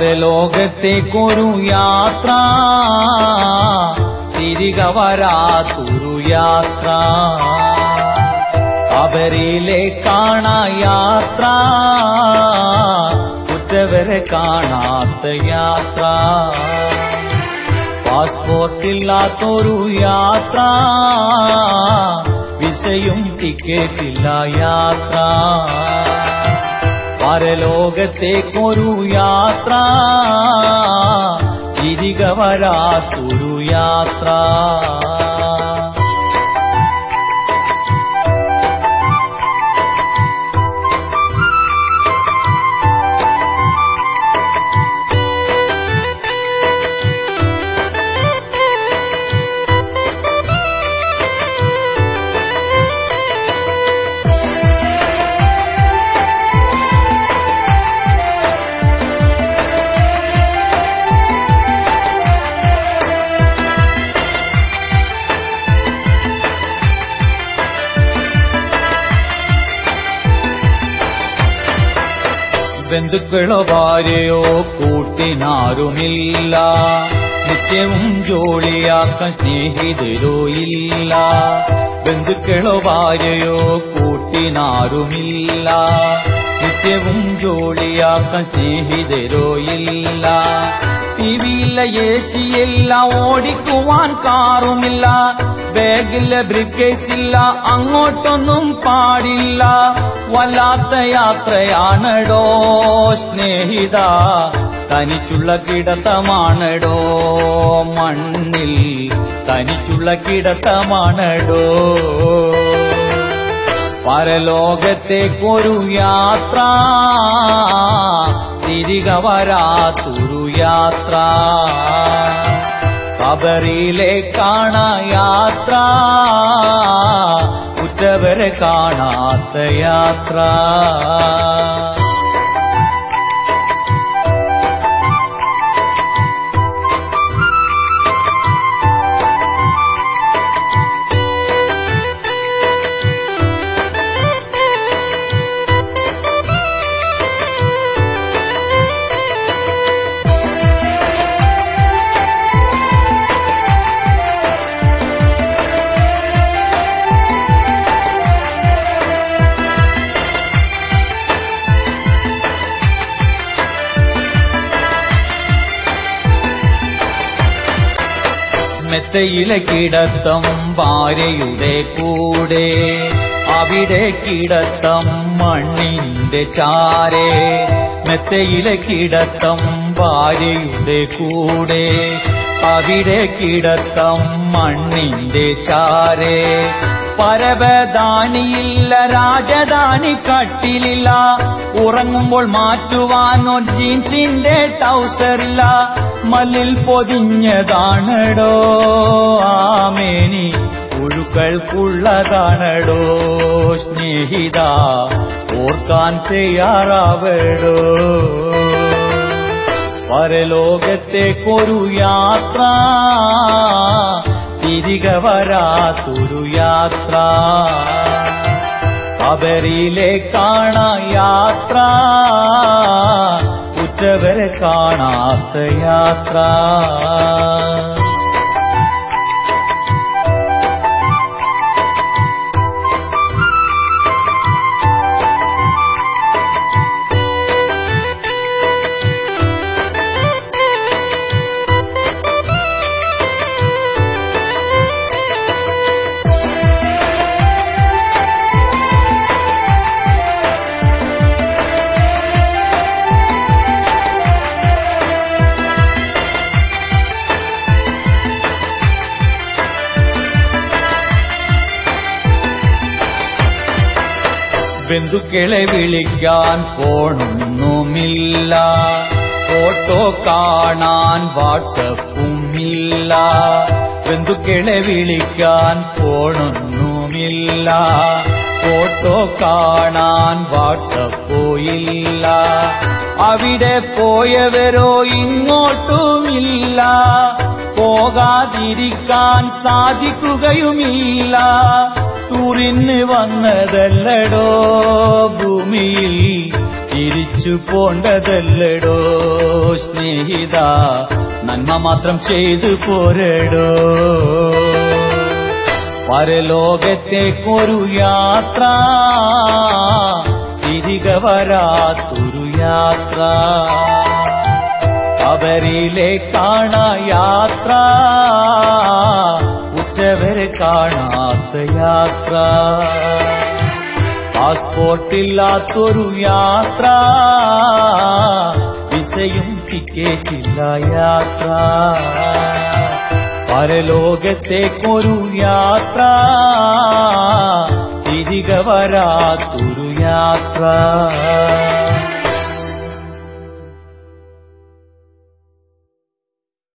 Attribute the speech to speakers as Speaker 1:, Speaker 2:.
Speaker 1: പരലോകത്തേക്കൊരു യാത്ര തിരികെ വരാത്തൊരു യാത്ര അവരിലേക്കാണ യാത്ര കുറ്റവരെ കാണാത്ത യാത്ര പാസ്പോർട്ടില്ലാത്തൊരു യാത്ര വിസയും ടിക്കറ്റില്ല യാത്ര പരലോകത്തേക്കൊരു യാത്ര തിരികെ വരാത്തൊരു യാത്ര ബന്ധുക്കളോ ഭാര്യയോ കൂട്ടിനാരുമില്ല നിത്യവും ജോളിയാക്കാൻ സ്നേഹിതരോ ഇല്ല ബന്ധുക്കളോ ഭാര്യയോ കൂട്ടിനാരുമില്ല നിത്യവും ജോളിയാക്കാൻ സ്നേഹിതരോ ഇല്ല ടിവിയില്ല എ സിയില്ല ഓടിക്കുവാൻ കാറുമില്ല ബാഗില്ല ബ്രിക്കേസ് ഇല്ല അങ്ങോട്ടൊന്നും പാടില്ല വല്ലാത്ത യാത്രയാണടോ സ്നേഹിത തനിച്ചുള്ള കിടത്തമാണടോ മണ്ണിൽ തനിച്ചുള്ള കിടത്തമാണടോ പരലോകത്തേക്കൊരു യാത്ര തിരികെ വരാത്തൊരു യാത്ര കബറിയിലേക്കാണ യാത്ര ഉറ്റവരെ കാണാത്ത യാത്ര മെത്തയിലെ കിടത്തം ഭാര്യയുടെ കൂടെ അവിടെ കിടത്തം മണ്ണിന്റെ ചാരെ മെത്തയിലെ കിടത്തം ഭാര്യയുടെ കൂടെ അവിടെ കിടത്തം മണ്ണിന്റെ ചാരെ പരവധാനിയില്ല രാജധാനി കട്ടിലില്ല ഉറങ്ങുമ്പോൾ മാറ്റുവാനോ ജീൻസിന്റെ ടൗസറില്ല മല്ലിൽ പൊതിഞ്ഞതാണടോ ആമേനി പുഴുക്കൾക്കുള്ളതാണടോ സ്നേഹിത ഓർക്കാൻ തയ്യാറാവടോ പരലോകത്തേക്കൊരു യാത്ര തിരികെ വരാത്തൊരു യാത്ര കബറിയിലേക്കാണ യാത്ര ഉറ്റവരെ കാണാത്ത യാത്ര ബന്ധുക്കളെ വിളിക്കാൻ ഫോണൊന്നുമില്ല ഫോട്ടോ കാണാൻ വാട്സപ്പും ഇല്ല ബന്ധുക്കളെ വിളിക്കാൻ ഫോണൊന്നുമില്ല ഫോട്ടോ കാണാൻ വാട്സപ്പോ ഇല്ല അവിടെ പോയവരോ ഇങ്ങോട്ടുമില്ല പോകാതിരിക്കാൻ സാധിക്കുകയുമില്ല ടൂറിന് വന്നതല്ലടോ ഭൂമിയിൽ തിരിച്ചു പോണ്ടതല്ലടോ സ്നേഹിത നന്മ മാത്രം ചെയ്തു പോരടോ പരലോകത്തേക്കൊരു യാത്ര തിരികെ വരാത്തൊരു യാത്ര അവരിലേക്കാണ യാത്ര ഉറ്റവരെ കാണാത്ത യാത്ര പാസ്പോർട്ടില്ലാത്തൊരു യാത്ര വിസയും ടിക്കറ്റില്ല യാത്ര പരലോകത്തേക്കൊരു യാത്ര തിരികെ വരാത്തൊരു യാത്ര